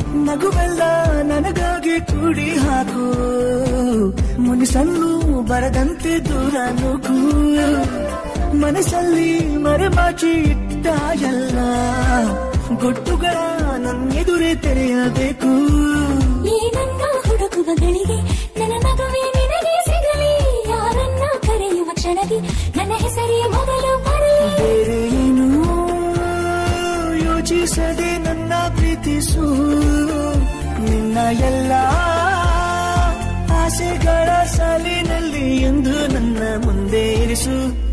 ನಗುವೆಲ್ಲ ನನಗಾಗಿ ಕೂಡಿ ಹಾಕು ಮುನಿಸನ್ನು ಬರದಂತೆ ದೂರ ನುಗ್ಗು ಮನಸ್ಸಲ್ಲಿ ಮರೆಮಾಚಿ ಇಟ್ಟ ಎಲ್ಲ ಗುಟ್ಟುಗಳ ನನ್ನೆದುರೇ ತೆರೆಯಬೇಕು ಈ ನನ್ನ ಹುಡುಕುವ ಗಳಿಗೆ ನನ್ನ ನಗುವೆ ನಿನಗೆ ಸಿಗಲಿ ಯಾರನ್ನ ಕರೆಯುವ ಕ್ಷಣದಿ ನನ್ನ ಹೆಸರೇ ಮೊದಲು ಬರಲಿ ಬೇರೆ ಏನು ಯೋಚಿಸದೆ ನನ್ನ ಪ್ರೀತಿಸು ನಿನ್ನ ಎಲ್ಲ ಆಸೆಗಳ ಸಾಲಿನಲ್ಲಿ ಎಂದು ನನ್ನ ಮುಂದೆ ಇರಿಸು